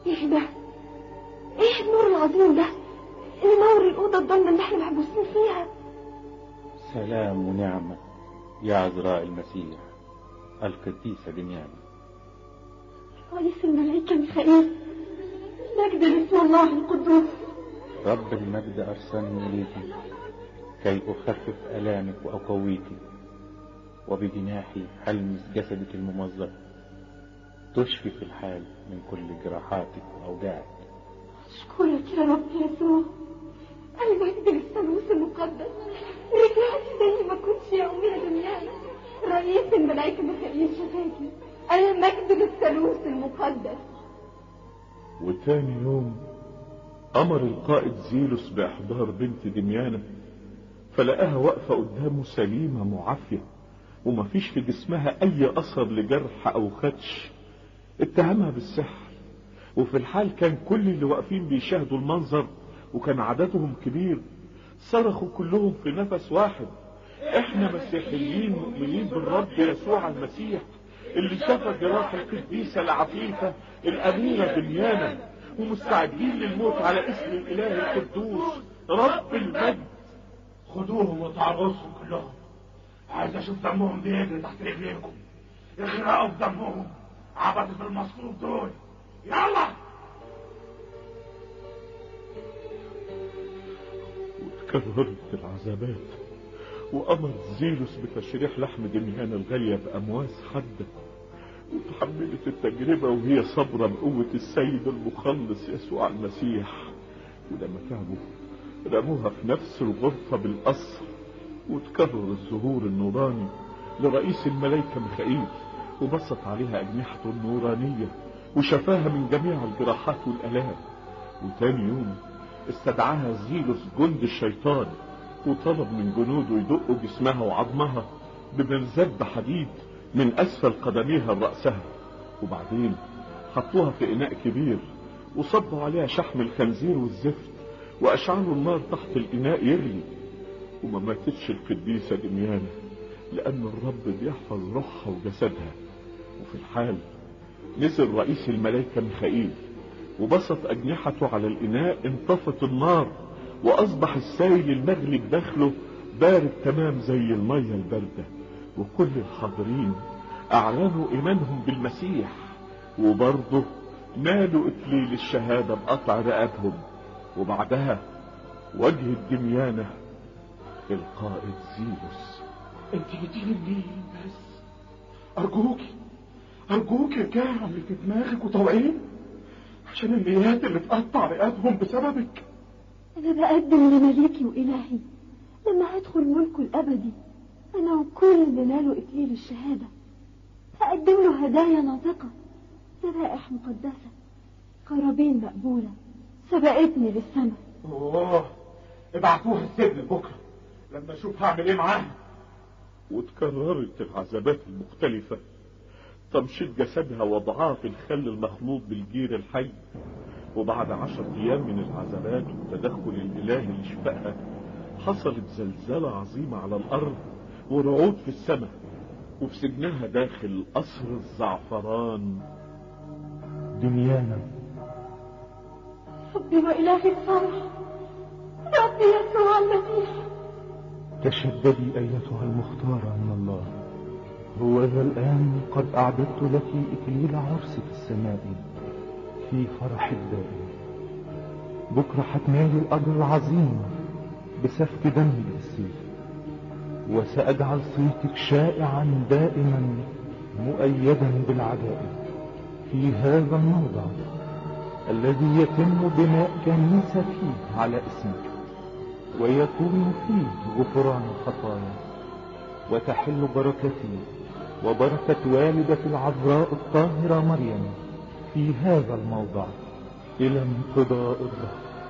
ايه ده ايه النور العظيم ده اللي نور الأوضة الضلمة اللي احنا محبوسين فيها سلام ونعمة يا عذراء المسيح القديسة دنيانا رئيس الملائكة ميخائيل مجد لاسم الله القدوس رب المجد أرسلني إليك كي أخفف ألامك وأقويك وبجناحي ألمس جسدك الممزق تشفي في الحال من كل جراحاتك وأوجاعك أشكرك يا رب يسوع المجد للثالوث المقدس رجعت زي ما كنتش يا أمي يا دنيانا رئيس الملائكة ميخائيل شفاكي المجد للثالوث المقدس وتاني يوم أمر القائد زيلوس بإحضار بنت دميانة فلقاها واقفة قدامه سليمة معافية ومفيش في جسمها أي أثر لجرح أو خدش اتهمها بالسحر وفي الحال كان كل اللي واقفين بيشاهدوا المنظر وكان عددهم كبير صرخوا كلهم في نفس واحد احنا مسيحيين مؤمنين بالرب يسوع المسيح اللي شاف جراح القديسة العفيفة الأميرة دنيانا ومستعدين للموت على اسم الإله القدوس رب المجد خدوهم وتعرضهم كلهم عايز اشوف دمهم بيجري تحت رجليكم اغرقوا في دمهم عبدة المصلوب دول يلا وتكررت العذابات وأمر زيلوس بتشريح لحم دميان الغالية بأمواس حادة وتحملت التجربة وهي صبرة بقوة السيد المخلص يسوع المسيح ولما تعبوا رموها في نفس الغرفة بالقصر وتكرر الظهور النوراني لرئيس الملائكة ميخائيل وبسط عليها أجنحته النورانية وشفاها من جميع الجراحات والآلام وتاني يوم استدعاها زيلوس جند الشيطان وطلب من جنوده يدقوا جسمها وعظمها بمرزب حديد من أسفل قدميها لرأسها وبعدين حطوها في إناء كبير وصبوا عليها شحم الخنزير والزفت وأشعلوا النار تحت الإناء يغلي وما ماتتش القديسة دميانة لأن الرب بيحفظ روحها وجسدها وفي الحال نزل رئيس الملائكة ميخائيل وبسط أجنحته على الإناء انطفت النار وأصبح السائل المغلي بداخله بارد تمام زي المية الباردة وكل الحاضرين أعلنوا إيمانهم بالمسيح وبرضه نالوا إكليل الشهادة بقطع رقابهم وبعدها وجه الدميانة القائد زيلوس انت جيتيلي منين بس ارجوكي ارجوكي ارجعي عن اللي في دماغك وطوعين عشان الميات اللي اتقطع رقابهم بسببك أنا بقدم لمليكي وإلهي لما هدخل ملكه الأبدي أنا وكل اللي نالوا إكليل الشهادة هقدم له هدايا ناطقة ذبائح مقدسة قرابين مقبولة سبقتني للسماء اوه ابعتوها السجن بكره لما اشوف هعمل ايه معاها وتكررت العذابات المختلفة تمشيط جسدها وضعها في الخل المخلوط بالجير الحي وبعد عشر أيام من العذابات والتدخل الإلهي لشفائها حصلت زلزلة عظيمة على الأرض ورعود في السماء وفي سجنها داخل قصر الزعفران دنيانا ربي وإلهي الصالح ربي يسوع المسيح تشددي أيتها المختارة من الله هو ذا الآن قد أعددت لك إكليل عرس في السماء في فرح الدائم بكرة هتنالي الأجر العظيم بسفك دمي بالسيف وسأجعل صيتك شائعا دائما مؤيدا بالعجائب في هذا الموضع الذي يتم بناء كنيسة فيه على اسمك ويكون فيه غفران الخطايا وتحل بركتي وبركة والدة العذراء الطاهرة مريم في هذا الموضع إلى انقضاء الدهر